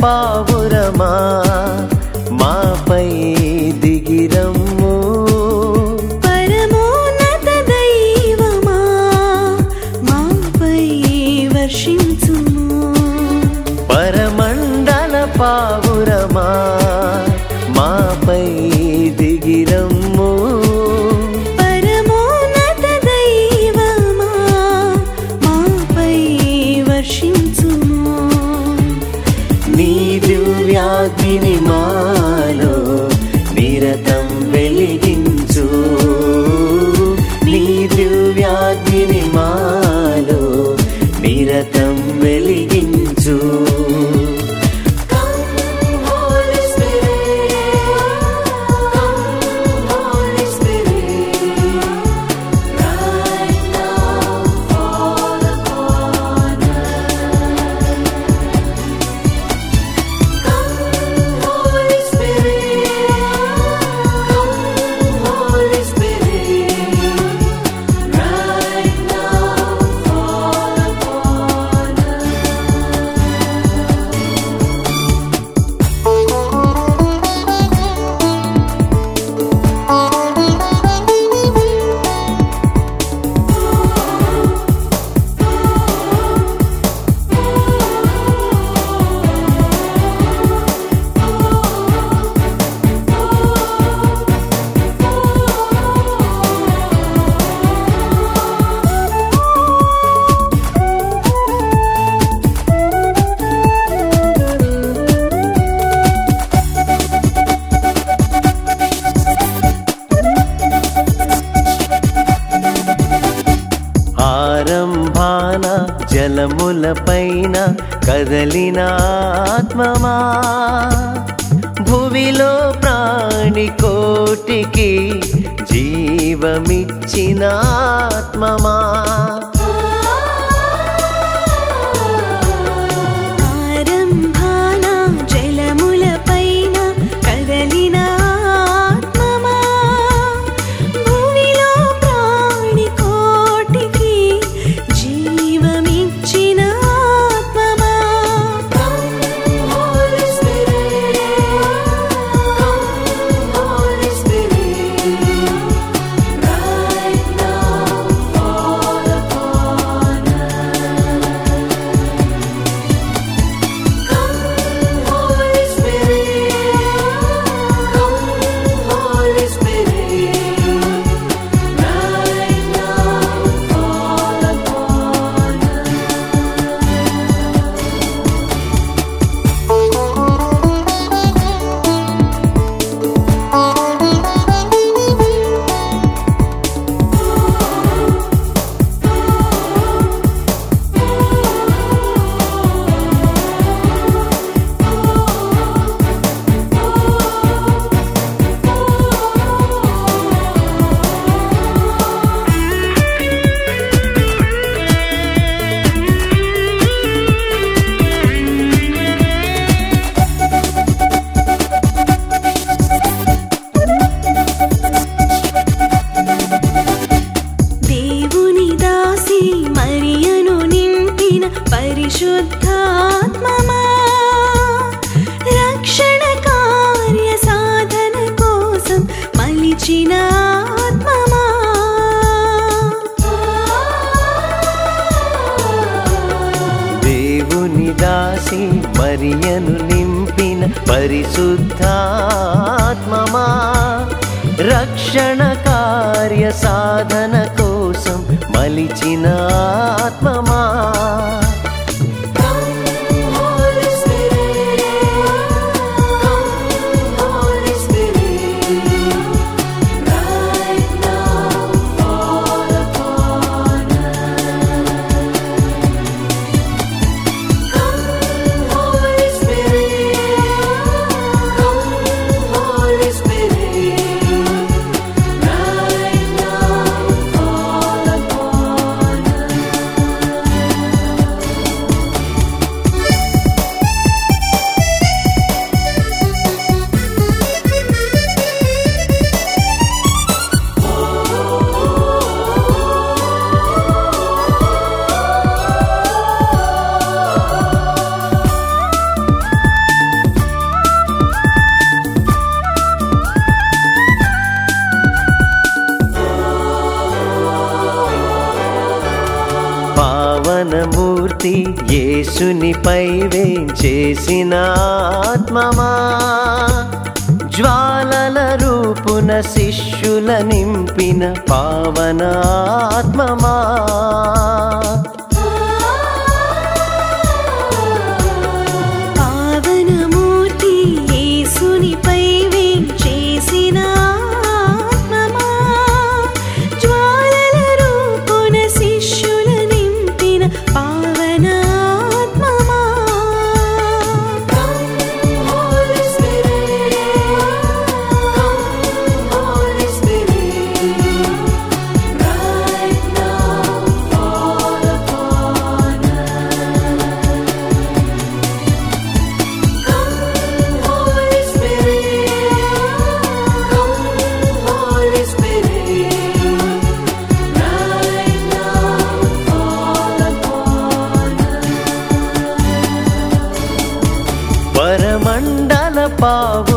పావురమా మాపై దిగిరమ్ము పరమోన్నత దైవమా మాపై వర్షించుము పరమండల పావురమా మాపై దిగిరమ్ము పరమోన్నత దైవమా మాపై వర్షించుము నీ దివ్యాగ్ని మాలో నిరతం వెలిగించు నీ దివ్యాగ్ని మాలో నిరతం వెలిగించు ఆరంభాన జలములపైన కదలిన ఆత్మమా భువిలో ప్రాణి కోటికి జీవమిచ్చిన ఆత్మమా ఆరంభాన జలములపైన కదలిన ఆత్మమా భూమిలో ప్రాణి కోటికి జీవమిచ్చిన ఆత్మమా దేవుని దాసి మరియను నింపిన పరిశుద్ధాత్మమా రక్షణ కార్య సాధన కోసం మలిచిన ఆత్మమా దేవుని దాసి మరియను నింపిన పరిశుద్ధాత్మమా రక్షణ కార్య సాధన కోసం మలిచిన ఆత్మమా పావనమూర్తి యేసునిపై వేంచేసిన ఆత్మమా జ్వాలల రూపున శిష్యుల నింపిన పావనాత్మమా పావనమూర్తి యేసునిపై వేంచేసిన ఆత్మమా జ్వాలల రూపున శిష్యుల నింపిన పావనాత్మమా Holy Spirit, Holy Spirit, right now fall upon Come, Holy Spirit, come, Holy Spirit, right now fall upon పరమండల పావు